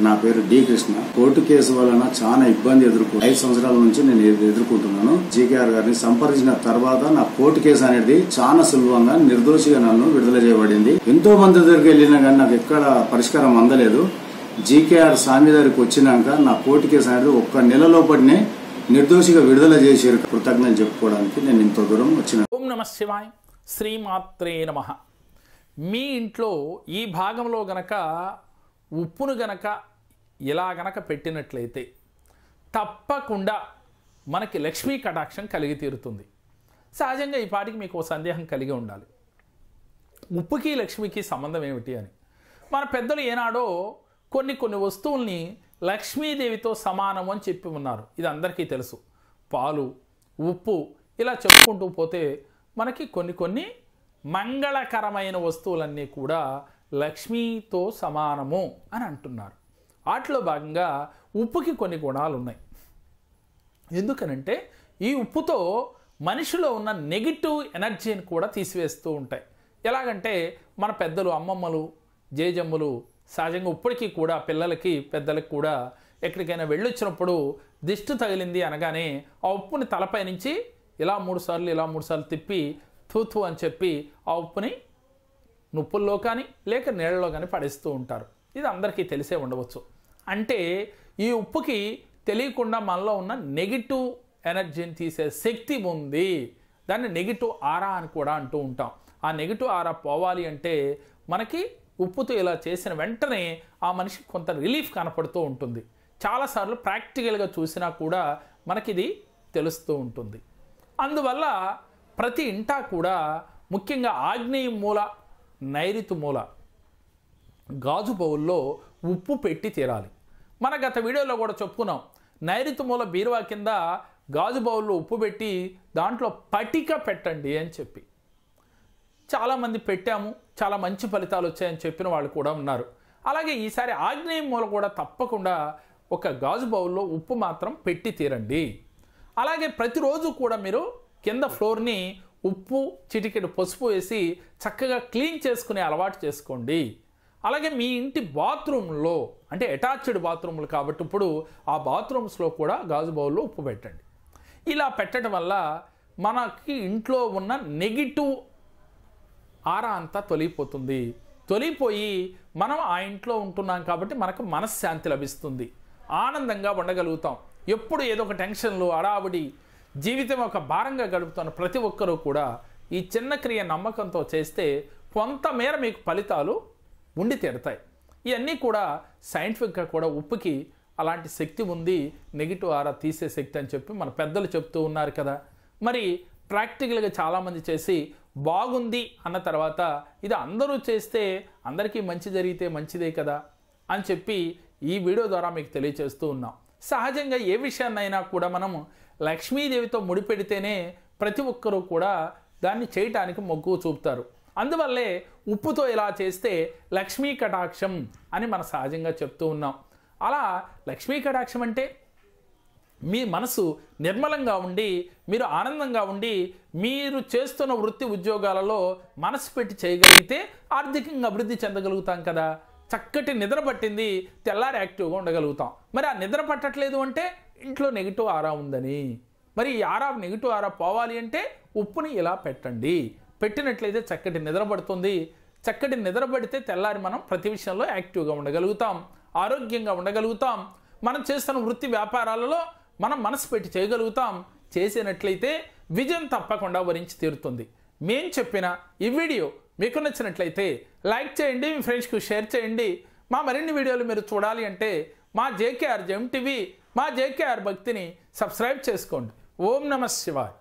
నా పేరు D Krishna court case వలన చాలా ఇబ్బంది ఎదుర్కొ ఐదు సంవత్సరాల నుంచి నేను ఎదు- ఎదుర్కొంటున్నాను జీకేఆర్ గారిని సంప్రదించిన తర్వాత నా కోర్టు కేసు అనేది చాలా సులభంగా నిర్దోషిగా నన్ను విడుదల చేయబడింది ఎంతో మంది దగ్గరికి వెళ్ళినా కానీ నాకు ఎక్కడ పరిష్కారం అందలేదు జీకేఆర్ స్వామి దగ్గరికి వచ్చినాక నా కోర్టు కేసు అనేది ఒక్క నెల లోపటినే నిర్దోషిగా విడుదల చేసారు కృతజ్ఞతలు చెప్పుకోవడానికి నేను ఇంత దూరం వచ్చిన ఓం నమ శివాయ శ్రీమాత్రే నమ మీ ఇంట్లో ఈ భాగంలో గనక ఉప్పును గనక ఇలా గనక పెట్టినట్లయితే తప్పకుండా మనకి లక్ష్మీ కటాక్షం కలిగి తీరుతుంది సహజంగా ఈ పాటికి మీకు ఓ సందేహం కలిగి ఉండాలి ఉప్పుకి లక్ష్మికి సంబంధం ఏమిటి అని మన పెద్దలు ఏనాడో కొన్ని కొన్ని వస్తువుల్ని లక్ష్మీదేవితో సమానం అని చెప్పి ఉన్నారు ఇది అందరికీ తెలుసు పాలు ఉప్పు ఇలా చెప్పుకుంటూ పోతే మనకి కొన్ని కొన్ని మంగళకరమైన వస్తువులన్నీ కూడా లక్ష్మీతో సమానము అని అంటున్నారు వాటిలో భాగంగా ఉప్పుకి కొన్ని గుణాలు ఉన్నాయి ఎందుకనంటే ఈ ఉప్పుతో మనిషిలో ఉన్న నెగిటివ్ ఎనర్జీని కూడా తీసివేస్తూ ఉంటాయి ఎలాగంటే మన పెద్దలు అమ్మమ్మలు జేజమ్మలు సహజంగా ఇప్పటికీ కూడా పిల్లలకి పెద్దలకి కూడా ఎక్కడికైనా వెళ్ళొచ్చినప్పుడు దిష్టి తగిలింది అనగానే ఆ ఉప్పుని తలపై నుంచి ఇలా మూడు సార్లు ఇలా మూడు సార్లు తిప్పి తూతు అని చెప్పి ఆ ఉప్పుని నుప్పుల్లో కానీ లేక నీళ్ళలో కానీ పడేస్తూ ఉంటారు ఇది అందరికీ తెలిసే ఉండవచ్చు అంటే ఈ ఉప్పుకి తెలియకుండా మనలో ఉన్న నెగిటివ్ ఎనర్జీని తీసే శక్తి ఉంది దాన్ని నెగిటివ్ ఆరా అని కూడా అంటూ ఉంటాం ఆ నెగిటివ్ ఆరా పోవాలి అంటే మనకి ఉప్పుతో ఇలా చేసిన వెంటనే ఆ మనిషికి కొంత రిలీఫ్ కనపడుతూ ఉంటుంది చాలాసార్లు ప్రాక్టికల్గా చూసినా కూడా మనకిది తెలుస్తూ ఉంటుంది అందువల్ల ప్రతి ఇంటా కూడా ముఖ్యంగా ఆగ్నేయ మూల నైరుతి మూల గాజు బౌల్లో ఉప్పు పెట్టి తీరాలి మన గత వీడియోలో కూడా చెప్పుకున్నాం నైరుతి మూల బీరువా కింద గాజు బౌల్లో ఉప్పు పెట్టి దాంట్లో పటిక పెట్టండి అని చెప్పి చాలామంది పెట్టాము చాలా మంచి ఫలితాలు వచ్చాయని చెప్పిన వాళ్ళు కూడా ఉన్నారు అలాగే ఈసారి ఆగ్నేయ మూల కూడా తప్పకుండా ఒక గాజు బౌల్లో ఉప్పు మాత్రం పెట్టి తీరండి అలాగే ప్రతిరోజు కూడా మీరు కింద ఫ్లోర్ని ఉప్పు చిటికెడు పసుపు వేసి చక్కగా క్లీన్ చేసుకునే అలవాటు చేసుకోండి అలాగే మీ ఇంటి బాత్రూంలో అంటే అటాచ్డ్ బాత్రూమ్లు కాబట్టి ఇప్పుడు ఆ బాత్రూమ్స్లో కూడా గాజు బౌల్లో ఉప్పు పెట్టండి ఇలా పెట్టడం వల్ల మనకి ఇంట్లో ఉన్న నెగిటివ్ ఆరా అంతా తొలగిపోతుంది తొలగిపోయి మనం ఆ ఇంట్లో ఉంటున్నాం కాబట్టి మనకు మనశ్శాంతి లభిస్తుంది ఆనందంగా ఉండగలుగుతాం ఎప్పుడు ఏదో ఒక టెన్షన్లు అడావిడి జీవితం ఒక భారంగా గడుపుతున్న ప్రతి ఒక్కరూ కూడా ఈ చిన్న క్రియ నమ్మకంతో చేస్తే కొంతమేర మీకు ఫలితాలు ఉండి తీరుతాయి ఇవన్నీ కూడా సైంటిఫిక్గా కూడా ఉప్పుకి అలాంటి శక్తి ఉంది నెగిటివ్ ఆరా తీసే శక్తి అని చెప్పి మన పెద్దలు చెప్తూ ఉన్నారు కదా మరి ప్రాక్టికల్గా చాలామంది చేసి బాగుంది అన్న తర్వాత ఇది అందరూ చేస్తే అందరికీ మంచి జరిగితే మంచిదే కదా అని చెప్పి ఈ వీడియో ద్వారా మీకు తెలియచేస్తూ ఉన్నాం సహజంగా ఏ విషయాన్నైనా కూడా మనము లక్ష్మీదేవితో ముడిపెడితేనే ప్రతి ఒక్కరూ కూడా దాన్ని చేయటానికి మొగ్గు చూపుతారు అందువల్లే ఉప్పుతో ఇలా చేస్తే లక్ష్మీ కటాక్షం అని మన సహజంగా చెప్తూ ఉన్నాం అలా లక్ష్మీ కటాక్షం అంటే మీ మనసు నిర్మలంగా ఉండి మీరు ఆనందంగా ఉండి మీరు చేస్తున్న వృత్తి ఉద్యోగాలలో మనసు పెట్టి చేయగలిగితే ఆర్థికంగా అభివృద్ధి చెందగలుగుతాం కదా చక్కటి నిద్ర పట్టింది తెల్లారి యాక్టివ్గా ఉండగలుగుతాం మరి ఆ నిద్ర పట్టట్లేదు అంటే ఇంట్లో నెగిటివ్ ఆరా ఉందని మరి ఈ ఆరా నెగిటివ్ ఆరా పోవాలి అంటే ఉప్పుని ఇలా పెట్టండి పెట్టినట్లయితే చక్కటి నిద్ర పడుతుంది చక్కటి నిద్ర పడితే తెల్లారి మనం ప్రతి విషయంలో యాక్టివ్గా ఉండగలుగుతాం ఆరోగ్యంగా ఉండగలుగుతాం మనం చేస్తున్న వృత్తి వ్యాపారాలలో మనం మనసు పెట్టి చేయగలుగుతాం చేసినట్లయితే విజయం తప్పకుండా వరించి తీరుతుంది మేం చెప్పిన ఈ వీడియో మీకు నచ్చినట్లయితే లైక్ చేయండి మీ ఫ్రెండ్స్కి షేర్ చేయండి మా మరిన్ని వీడియోలు మీరు చూడాలి అంటే మా జేకేఆర్ జెమ్ టీవీ మా జేకేఆర్ భక్తిని సబ్స్క్రైబ్ చేసుకోండి ఓం నమ శివాయ్